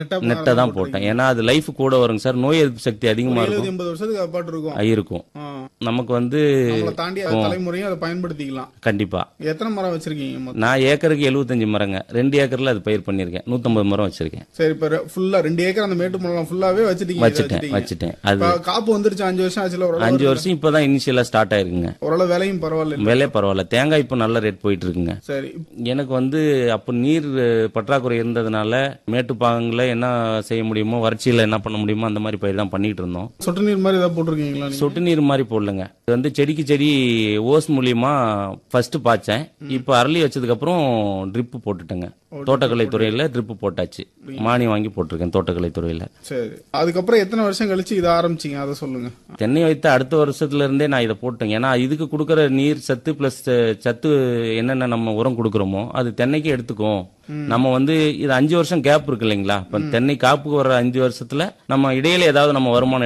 நெட்டை தான் போட்டேன் ஏன்னா அது லைஃப் கூட வருங்க சார் நோய் எதிர்ப்பு சக்தி அதிகமா எழுபது இருக்கும் எண்பது வருஷத்துக்கு அப்பாட்டு இருக்கும் அஹ் இருக்கும் ஆ. நமக்கு வந்து நம்மளை தாண்டி அது தலைமுறையும் அதை பயன்படுத்திக்கலாம் கண்டிப்பா எத்தனை மரம் வச்சிருக்கீங்க மொத்தம் நான் ஏக்கருக்கு எழுபத்தஞ்சு மரங்க ரெண்டு ஏக்கர்ல அது பயிர் பண்ணிருக்கேன் நூத்தம்பது மரம் வச்சிருக்கேன் சரி இப்ப ஃபுல்லா ரெண்டு ஏக்கர் அந்த மேட்டு மரம் ஃபுல்லாவே வச்சிட்டீங்க இதை வச்சுட்டேன் வச்சிட்டீங்க. வச்சுட்டேன் அது இப்ப காப்பு வந்துருச்சு அஞ்சு வருஷம் ஆச்சுல ஓரளவு அஞ்சு வருஷம் இப்பதான் இனிஷியலா ஸ்டார்ட் ஆயிருக்குங்க ஓரளவு விலையும் பரவாயில்ல விலை பரவாயில்ல தேங்காய் இப்போ நல்ல ரேட் போயிட்டு இருக்குங்க சரி எனக்கு வந்து அப்போ நீர் அஹ், பற்றாக்குறை இருந்ததுனால மேட்டுப்பாங்கல என்ன செய்ய முடியுமோ வறட்சியில என்ன பண்ண முடியுமோ அந்த மாதிரி பயிர் தான் பண்ணிட்டு இருந்தோம் சொட்டு நீர் மாதிரி ஏதாவது போட்டிருக்கீங்களா நீங்க? சொட்டு நீர் மாதிரி போடலங்க இது வந்து செடிக்கு செடி ஓஸ் மூலியமா ஃபர்ஸ்ட் பாய்ச்சேன் இப்போ அரளி வச்சதுக்கு அப்புறம் ட்ரிப் போட்டுட்டேங்க தோட்டக்கலை துறையில ட்ரிப் போட்டாச்சு மானியம் வாங்கி போட்டிருக்கேன் தோட்டக்கலை துறையில சரி அதுக்கப்புறம் எத்தனை வருஷம் கழிச்சு இதை ஆரம்பிச்சீங்க அதை சொல்லுங்க தென்னை வைத்த அடுத்த வருஷத்துல இருந்தே நான் இதை போட்டேங்க ஏன்னா இதுக்கு கொடுக்குற நீர் சத்து பிளஸ் சத்து என்னென்ன நம்ம உரம் கொடுக்குறோமோ அது தென்னைக்கு எடுத்துக்கும் நம்ம வந்து இது அஞ்சு வருஷம் கேப் இருக்கு இல்லைங்களா இப்ப தென்னை காப்புக்கு வர அஞ்சு வருஷத்துல நம்ம இடையில ஏதாவது நம்ம வருமானம்